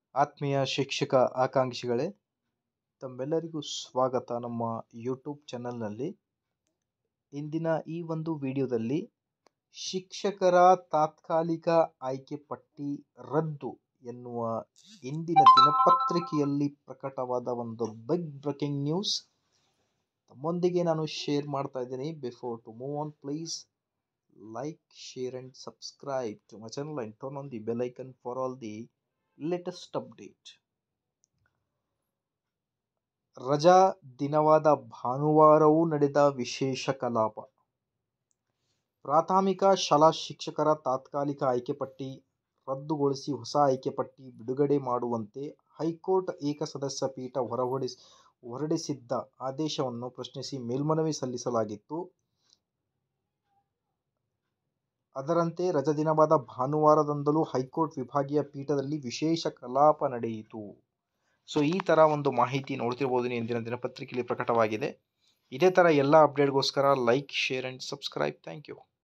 ಆತ್ಮೀಯ ಶಿಕ್ಷಕ ಆಕಾಂಕ್ಷಿಗಳೇ ತಮ್ಮೆಲ್ಲರಿಗೂ ಸ್ವಾಗತ ನಮ್ಮ ಯೂಟ್ಯೂಬ್ ಚಾನಲ್ನಲ್ಲಿ ಇಂದಿನ ಈ ಒಂದು ವಿಡಿಯೋದಲ್ಲಿ ಶಿಕ್ಷಕರ ತಾತ್ಕಾಲಿಕ ಆಯ್ಕೆ ಪಟ್ಟಿ ರದ್ದು ಎನ್ನುವ ಇಂದಿನ ದಿನಪತ್ರಿಕೆಯಲ್ಲಿ ಪ್ರಕಟವಾದ ಒಂದು ಬಿಗ್ ಬ್ರೇಕಿಂಗ್ ನ್ಯೂಸ್ ತಮ್ಮೊಂದಿಗೆ ನಾನು ಶೇರ್ ಮಾಡ್ತಾ ಇದ್ದೀನಿ before to move on please like share and subscribe to my channel and turn on the bell icon for all the latest update ರಜಾ ದಿನವಾದ ಭಾನುವಾರವೂ ನಡೆದ ವಿಶೇಷ ಕಲಾಪ ಪ್ರಾಥಮಿಕ ಶಾಲಾ ಶಿಕ್ಷಕರ ತಾತ್ಕಾಲಿಕ ಆಯ್ಕೆ ಪಟ್ಟಿ ರದ್ದುಗೊಳಿಸಿ ಹೊಸ ಆಯ್ಕೆ ಪಟ್ಟಿ ಬಿಡುಗಡೆ ಮಾಡುವಂತೆ ಹೈಕೋರ್ಟ್ ಏಕಸದಸ್ಯ ಪೀಠ ಹೊರಹೊಡಿಸ್ ಹೊರಡಿಸಿದ್ದ ಆದೇಶವನ್ನು ಪ್ರಶ್ನಿಸಿ ಮೇಲ್ಮನವಿ ಸಲ್ಲಿಸಲಾಗಿತ್ತು ಅದರಂತೆ ರಜಾದಿನವಾದ ಭಾನುವಾರದಂದಲೂ ಹೈಕೋರ್ಟ್ ವಿಭಾಗೀಯ ಪೀಠದಲ್ಲಿ ವಿಶೇಷ ಕಲಾಪ ನಡೆಯಿತು ಸೊ ಈ ಥರ ಒಂದು ಮಾಹಿತಿ ನೋಡ್ತಿರ್ಬೋದು ಇಂದಿನ ದಿನಪತ್ರಿಕೆಯಲ್ಲಿ ಪ್ರಕಟವಾಗಿದೆ ಇದೇ ಥರ ಎಲ್ಲ ಅಪ್ಡೇಟ್ಗೋಸ್ಕರ like share and subscribe thank you